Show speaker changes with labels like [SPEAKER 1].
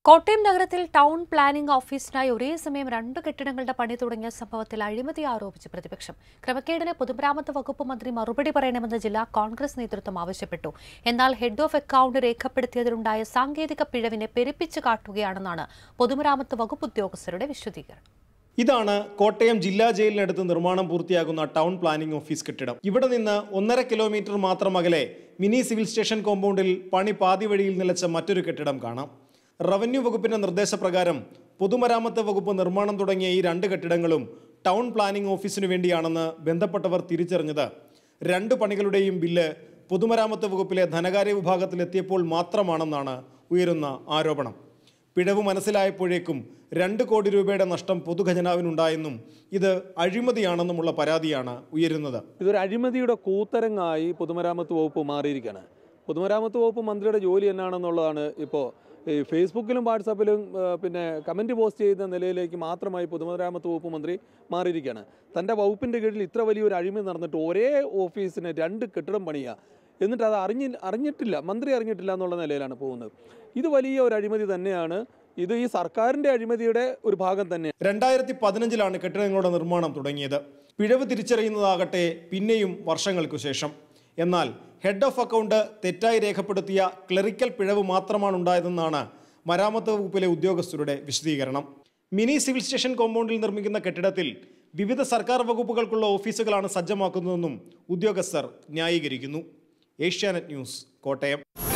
[SPEAKER 1] കോട്ടയം നഗരത്തിൽ town planning ഓഫീസിനായി ഒരേ സമയം രണ്ട് കെട്ടിടങ്ങളുടെ പണി തുടങ്ങിയ സംഭവത്തിൽ അഴിമതി ആരോപിച്ച് പ്രതിപക്ഷം ക്രമക്കേടിന് പൊതുമരാമത്ത് വകുപ്പ് മന്ത്രി മറുപടി പറയണമെന്ന് ജില്ലാ കോൺഗ്രസ് നേതൃത്വം ആവശ്യപ്പെട്ടു എന്നാൽ ഹെഡ് ഓഫ് അക്കൌണ്ട് രേഖപ്പെടുത്തിയതിലുണ്ടായ സാങ്കേതിക പിഴവിനെ പെരുപ്പിച്ചു കാട്ടുകയാണെന്നാണ് പൊതുമരാമത്ത് വകുപ്പ് ഉദ്യോഗസ്ഥരുടെ വിശദീകരണം
[SPEAKER 2] ഇതാണ് കോട്ടയം ജില്ലാ ജയിലിനടുത്ത് നിർമ്മാണം പൂർത്തിയാകുന്ന ടൗൺ പ്ലാനിംഗ് ഓഫീസ് കെട്ടിടം ഇവിടെ നിന്ന് ഒന്നര കിലോമീറ്റർ മാത്രം അകലെ മിനി സിവിൽ സ്റ്റേഷൻ കോമ്പൗണ്ടിൽ പണി പാതി വഴിയിൽ നിലച്ച മറ്റൊരു കെട്ടിടം കാണാം റവന്യൂ വകുപ്പിന്റെ നിർദ്ദേശപ്രകാരം പൊതുമരാമത്ത് വകുപ്പ് നിർമ്മാണം തുടങ്ങിയ ഈ രണ്ട് കെട്ടിടങ്ങളും ടൗൺ പ്ലാനിംഗ് ഓഫീസിനു വേണ്ടിയാണെന്ന് ബന്ധപ്പെട്ടവർ തിരിച്ചറിഞ്ഞത് രണ്ട് പണികളുടെയും ബില്ല് പൊതുമരാമത്ത് വകുപ്പിലെ ധനകാര്യ വിഭാഗത്തിലെത്തിയപ്പോൾ മാത്രമാണെന്നാണ് ഉയരുന്ന ആരോപണം പിഴവ് മനസ്സിലായപ്പോഴേക്കും രണ്ട് കോടി രൂപയുടെ നഷ്ടം പൊതുഖജനാവിനുണ്ടായെന്നും ഇത് അഴിമതിയാണെന്നുമുള്ള പരാതിയാണ് ഉയരുന്നത്
[SPEAKER 3] ഇതൊരു അഴിമതിയുടെ കൂത്തരങ്ങായി പൊതുമരാമത്ത് വകുപ്പ് മാറിയിരിക്കുകയാണ് പൊതുമരാമത്ത് വകുപ്പ് മന്ത്രിയുടെ ജോലി എന്നാണെന്നുള്ളതാണ് ഇപ്പോൾ ഈ ഫേസ്ബുക്കിലും വാട്സാപ്പിലും ആ, പിന്നെ കമൻറ്റ് പോസ്റ്റ് ചെയ്യുന്ന നിലയിലേക്ക് മാത്രമായി പൊതുമരാമത്ത് വകുപ്പ് മന്ത്രി മാറിയിരിക്കുകയാണ് തൻ്റെ വകുപ്പിൻ്റെ കീഴിൽ ഇത്ര വലിയൊരു അഴിമതി നടന്നിട്ട് ഒരേ ഓഫീസിന് രണ്ട് കെട്ടിടം പണിയുക എന്നിട്ട് അത് അറിഞ്ഞി അറിഞ്ഞിട്ടില്ല മന്ത്രി അറിഞ്ഞിട്ടില്ല എന്നുള്ള നിലയിലാണ് പോകുന്നത് ഇത് വലിയ ഒരു അഴിമതി തന്നെയാണ് ഇത് ഈ സർക്കാരിൻ്റെ അഴിമതിയുടെ ഒരു ഭാഗം തന്നെ
[SPEAKER 2] രണ്ടായിരത്തി പതിനഞ്ചിലാണ് കെട്ടിടങ്ങളുടെ നിർമ്മാണം തുടങ്ങിയത് പിഴവ് തിരിച്ചറിയുന്നതാകട്ടെ പിന്നെയും വർഷങ്ങൾക്കു ശേഷം എന്നാൽ ഹെഡ് ഓഫ് അക്കൗണ്ട് തെറ്റായി രേഖപ്പെടുത്തിയ ക്ലറിക്കൽ പിഴവ് മാത്രമാണ് ഉണ്ടായതെന്നാണ് മരാമത്ത് വകുപ്പിലെ ഉദ്യോഗസ്ഥരുടെ വിശദീകരണം മിനി സിവിൽ സ്റ്റേഷൻ കോമ്പൗണ്ടിൽ നിർമ്മിക്കുന്ന കെട്ടിടത്തിൽ വിവിധ സർക്കാർ വകുപ്പുകൾക്കുള്ള ഓഫീസുകളാണ് സജ്ജമാക്കുന്നതെന്നും ഉദ്യോഗസ്ഥർ ന്യായീകരിക്കുന്നു ഏഷ്യാനെറ്റ് ന്യൂസ് കോട്ടയം